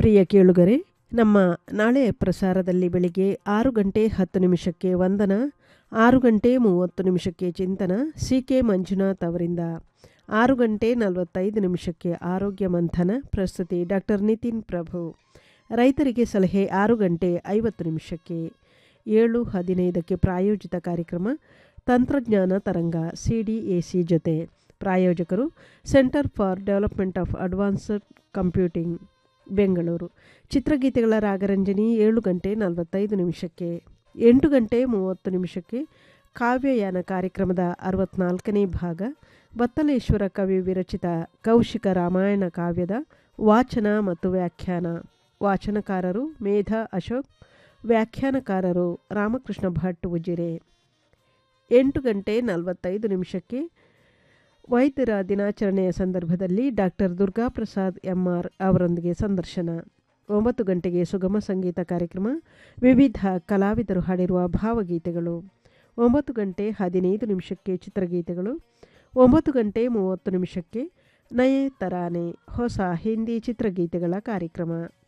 ಪ್ರಿಯ ಕೇಳುಗರೆ ನಮ್ಮ ನಾಳೆಯ ಪ್ರಸಾರದಲ್ಲಿ ಬೆಳಿಗ್ಗೆ ಆರು ಗಂಟೆ ಹತ್ತು ನಿಮಿಷಕ್ಕೆ ವಂದನ ಆರು ಗಂಟೆ ಮೂವತ್ತು ನಿಮಿಷಕ್ಕೆ ಚಿಂತನ ಸಿ ಕೆ ಮಂಜುನಾಥ್ ಅವರಿಂದ ಆರು ಗಂಟೆ ನಲವತ್ತೈದು ನಿಮಿಷಕ್ಕೆ ಆರೋಗ್ಯ ಮಂಥನ ಪ್ರಸ್ತುತಿ ಡಾಕ್ಟರ್ ನಿತಿನ್ ಪ್ರಭು ರೈತರಿಗೆ ಸಲಹೆ ಆರು ಗಂಟೆ ಐವತ್ತು ನಿಮಿಷಕ್ಕೆ ಏಳು ಹದಿನೈದಕ್ಕೆ ಪ್ರಾಯೋಜಿತ ಕಾರ್ಯಕ್ರಮ ತಂತ್ರಜ್ಞಾನ ತರಂಗ ಸಿ ಡಿ ಎ ಸಿ ಜೊತೆ ಪ್ರಾಯೋಜಕರು centre for development of advanced computing Bengaluru ಚಿತ್ರಗೀತೆಗಳ ರಾಗರಂಜನಿ ಏಳು ಗಂಟೆ ನಲವತ್ತೈದು ನಿಮಿಷಕ್ಕೆ ಎಂಟು ಗಂಟೆ ಮೂವತ್ತು ನಿಮಿಷಕ್ಕೆ ಕಾವ್ಯಯಾನ ಕಾರ್ಯಕ್ರಮದ ಅರವತ್ನಾಲ್ಕನೇ ಭಾಗ ಬತ್ತಲೇಶ್ವರ ಕವಿ ವಿರಚಿತ ಕೌಶಿಕ ರಾಮಾಯಣ ಕಾವ್ಯದ ವಾಚನ ಮತ್ತು ವ್ಯಾಖ್ಯಾನ ವಾಚನಕಾರರು ಮೇಧಾ ಅಶೋಕ್ ವ್ಯಾಖ್ಯಾನಕಾರರು ರಾಮಕೃಷ್ಣ ಭಟ್ ಉಜಿರೆ ಎಂಟು ಗಂಟೆ ನಲವತ್ತೈದು ನಿಮಿಷಕ್ಕೆ ವೈದ್ಯರ ದಿನಾಚರಣೆಯ ಸಂದರ್ಭದಲ್ಲಿ ಡಾಕ್ಟರ್ ದುರ್ಗಾಪ್ರಸಾದ್ ಎಂಆರ್ ಅವರೊಂದಿಗೆ ಸಂದರ್ಶನ ಒಂಬತ್ತು ಗಂಟೆಗೆ ಸುಗಮ ಸಂಗೀತ ಕಾರ್ಯಕ್ರಮ ವಿವಿಧ ಕಲಾವಿದರು ಹಾಡಿರುವ ಭಾವಗೀತೆಗಳು ಒಂಬತ್ತು ಗಂಟೆ ಹದಿನೈದು ನಿಮಿಷಕ್ಕೆ ಚಿತ್ರಗೀತೆಗಳು ಒಂಬತ್ತು ಗಂಟೆ ಮೂವತ್ತು ನಿಮಿಷಕ್ಕೆ ನಯೇ ತರಾನೆ ಹೊಸ ಹಿಂದಿ ಚಿತ್ರಗೀತೆಗಳ ಕಾರ್ಯಕ್ರಮ